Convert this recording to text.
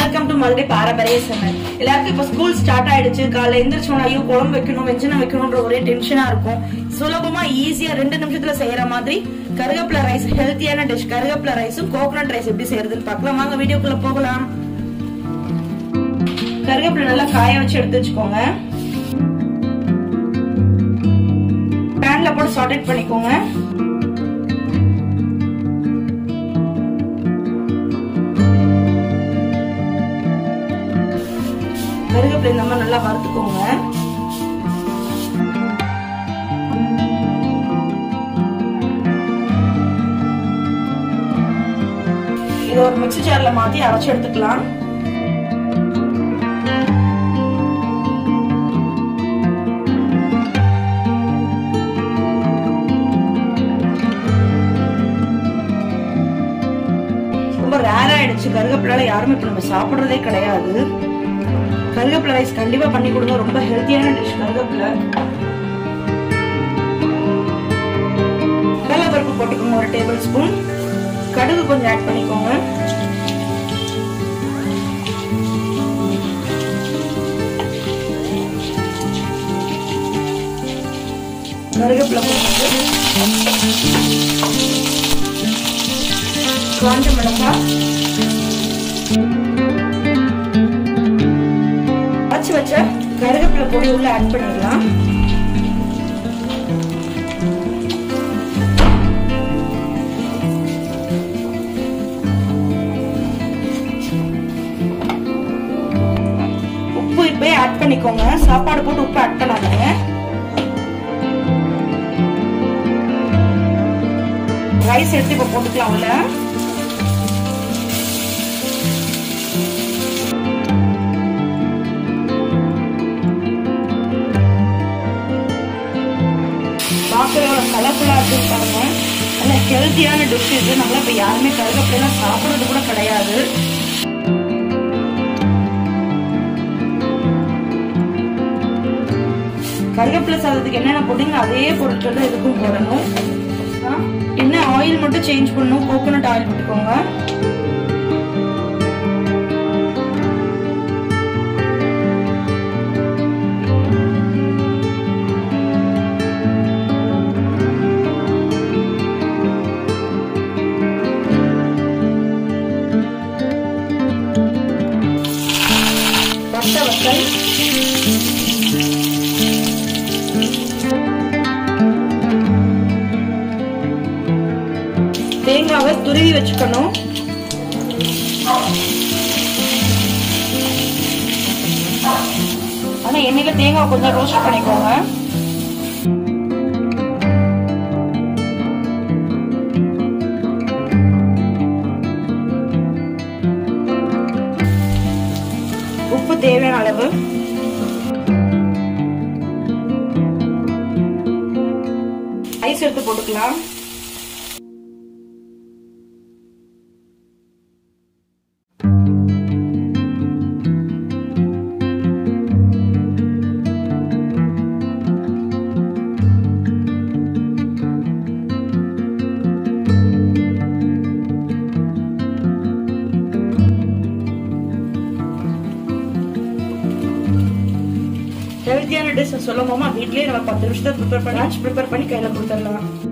welcome to Madurai பாரம்பரிய சமையல் எல்லாருக்கும் இப்ப ஸ்கூல் ஸ்டார்ட் ஆயிடுச்சு காலைல எந்திரிச்சோம் ஐயோ குழம்பு வைக்கணும் வெஞ்சனம் வைக்கணும்ன்ற ஒரே டென்ஷனா இருக்கும் சுலபமா ஈஸியா ரெண்டு நிமிஷத்துல செய்யற மாதிரி கருவேப்பிலை ரைஸ் ஹெல்த்தியான டிஷ் கருவேப்பிலை ரைஸும் கோகனட் ரைஸ் எப்படி செய்யறதுன்னு பார்க்கலாம் வாங்க வீடியோக்குள்ள போகலாம் கருவேப்பிலை நல்லா காய வச்சு எடுத்து வச்சுக்கோங்க பேன்ல போட்டு சாட்டட் பண்ணிக்கோங்க கருவேப்பிலை இந்த மாதிரி நல்லா வறுத்துக்கோங்க இதை ஒரு மிக்ஸி ஜார்ல மாத்தி அரைச்சு எடுத்துக்கலாம் ரொம்ப ரேர் ஆயிடுச்சு கருவேப்பிலை யாருமே இப்ப நம்ம சாப்பிடுறதே கிடையாது கருவேப்பிலை ரைஸ் கண்டிப்பா பண்ணி கொடுங்க ரொம்ப ஹெல்த்தியான டிஷ் கருவேப்பிலை கடலைப்பருப்பு போட்டுக்கோங்க ஒரு டேபிள் ஸ்பூன் கடுகு கொஞ்சம் ஆட் பண்ணிக்கோங்க கருவேப்பிலை போட்டு காஞ்ச மிளகாய் வச்சு வச்ச கருவேப்பிலை பொடி உள்ள ஆட் பண்ணிடலாம் உப்பு இப்பயே ஆட் பண்ணிக்கோங்க சாப்பாடு போட்டு உப்பு ஆட் பண்ணாதீங்க ரைஸ் எடுத்து இப்ப போட்டுக்கலாம் உள்ள பார்க்கவே ஒரு கலர்ஃபுல்லா இருக்குன்னு பாருங்க நல்ல ஹெல்த்தியான டிஷ் இது நல்லா இப்ப யாருமே கருவேப்பிலாம் சாப்பிடுறது கூட கிடையாது கருவேப்பிலை சாதத்துக்கு என்னென்ன போட்டீங்க அதே பொருட்கள் தான் இதுக்கும் போடணும் என்ன ஆயில் மட்டும் சேஞ்ச் பண்ணணும் கோகோனட் ஆயில் போட்டுக்கோங்க பட்டை வத்தல் தேங்காவை துருவி வச்சுக்கணும் ஆனா எண்ணெயில தேங்காய் கொஞ்சம் ரோஸ்ட் பண்ணிக்கோங்க உப்பு தேவையான அளவு ஐஸ் எடுத்து போட்டுக்கலாம் ஹெல்த்தியான டிஷ் சொல்லணுமா வீட்லயே நம்ம பத்து நிமிஷத்தை ப்ரிப்பேர் பண்ணி ப்ரிப்பேர் பண்ணி கையில கொடுத்துடலாம்